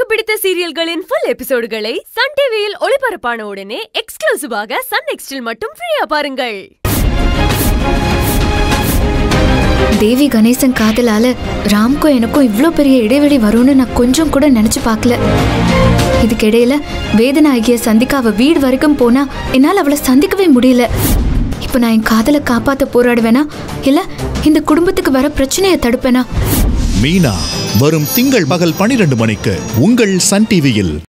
பிடித்த சீரியல்களின் full எபிசோடுகளை Sun டிவியில் ஒளிபரப்பான உடனே எக்ஸ்க்ளூசிவாக சன் நெக்ஸ்டில் மட்டும் ஃப்ரீயா பாருங்கள் தேவி கணேசன் காதலால ராம்க்கும் எனக்கும் இவ்ளோ பெரிய இடைவெளி வரும்னு நான் கொஞ்சம் கூட நினைச்சு பார்க்கல இதுக்கிடையில வேதனாகிய சந்திக்காவ வீடு வரைக்கும் போனா என்னால் அவளை சந்திக்கவே முடியல இப்போ நான் என் காதலை காப்பாத்த போராடுவேனா இல்ல இந்த குடும்பத்துக்கு வர பிரச்சனையை தடுப்பேனா மீனா வரும் திங்கள் பகல் பனிரெண்டு மணிக்கு உங்கள் சன் டிவியில்